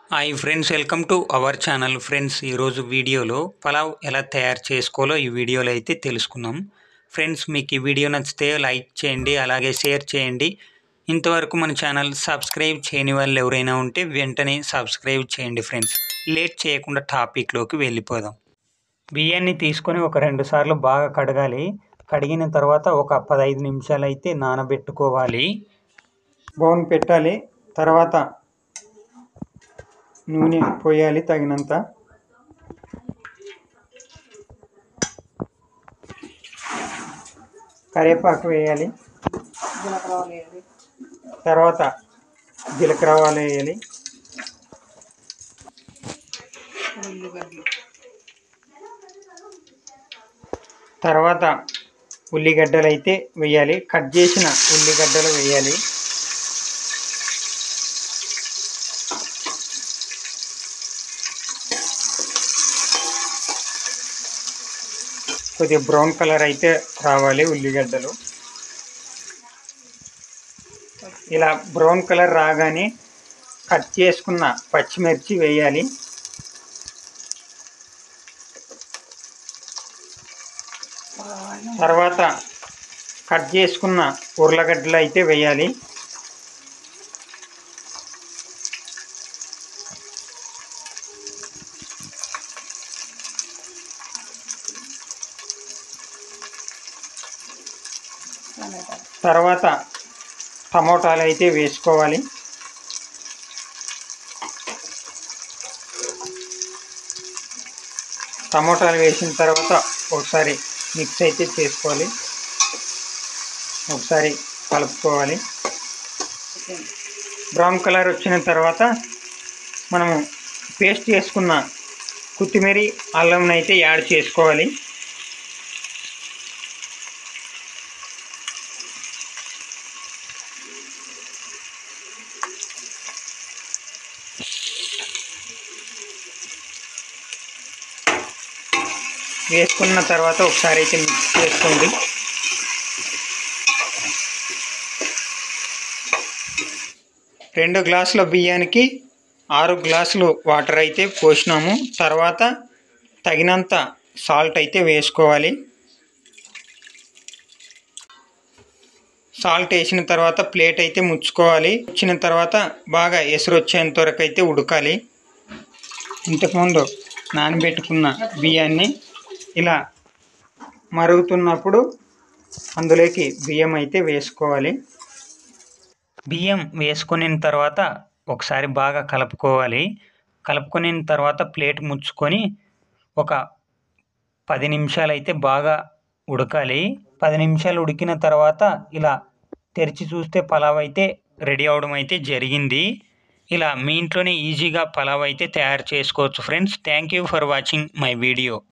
hi friends welcome to our channel friends ఈరోజు వీడియోలో పలావ్ ఎలా తయారు చేసుకోవాలో ఈ వీడియోలో అయితే తెలుసుకుందాం ఫ్రెండ్స్ మీకు ఈ వీడియో నచ్చితే లైక్ చేయండి అలాగే షేర్ చేయండి ఇంతవరకు మన ఛానల్ సబ్స్క్రైబ్ చేయని వాళ్ళు ఎవరైనా ఉంటే వెంటనే సబ్స్క్రైబ్ చేయండి ఫ్రెండ్స్ లేట్ చేయకుండా టాపిక్లోకి వెళ్ళిపోదాం బియ్యాన్ని తీసుకొని ఒక రెండు సార్లు బాగా కడగాలి కడిగిన తర్వాత ఒక పదహైదు నిమిషాలు అయితే నానబెట్టుకోవాలి బౌన్ పెట్టాలి తర్వాత నూనె పోయాలి తగినంత కరివేపాకు వేయాలి తర్వాత జీలకర్ర ఆవాలు వేయాలి తర్వాత ఉల్లిగడ్డలు అయితే వేయాలి కట్ చేసిన ఉల్లిగడ్డలు వేయాలి కొద్దిగా బ్రౌన్ కలర్ అయితే రావాలి ఉల్లిగడ్డలు ఇలా బ్రౌన్ కలర్ రాగానే కట్ చేసుకున్న పచ్చిమిర్చి వేయాలి తర్వాత కట్ చేసుకున్న ఉర్లగడ్డలు అయితే వేయాలి తర్వాత టమోటాలు అయితే వేసుకోవాలి టమోటాలు వేసిన తర్వాత ఒకసారి మిక్స్ అయితే చేసుకోవాలి ఒకసారి కలుపుకోవాలి బ్రౌన్ కలర్ వచ్చిన తర్వాత మనము పేస్ట్ చేసుకున్న కొత్తిమీర అల్లంని అయితే యాడ్ చేసుకోవాలి వేసుకున్న తర్వాత ఒకసారి అయితే మిక్స్ చేసుకోండి రెండు గ్లాసుల బియ్యానికి ఆరు గ్లాసులు వాటర్ అయితే పోసినాము తర్వాత తగినంత సాల్ట్ అయితే వేసుకోవాలి సాల్ట్ వేసిన తర్వాత ప్లేట్ అయితే ముచ్చుకోవాలి వచ్చిన తర్వాత బాగా ఎసురు వచ్చేంత వరకు అయితే ఉడకాలి ఇంతకుముందు నానబెట్టుకున్న బియ్యాన్ని ఇలా మరుగుతున్నప్పుడు అందులోకి బియ్యం అయితే వేసుకోవాలి బియ్యం వేసుకున్న తర్వాత ఒకసారి బాగా కలుపుకోవాలి కలుపుకున్న తర్వాత ప్లేట్ ముచ్చుకొని ఒక పది నిమిషాలు అయితే బాగా ఉడకాలి పది నిమిషాలు ఉడికిన తర్వాత ఇలా తెరిచి చూస్తే పలావ్ అయితే రెడీ అవడం అయితే జరిగింది ఇలా మీ ఇంట్లోనే ఈజీగా పలావ్ అయితే తయారు చేసుకోవచ్చు friends thank you for watching my video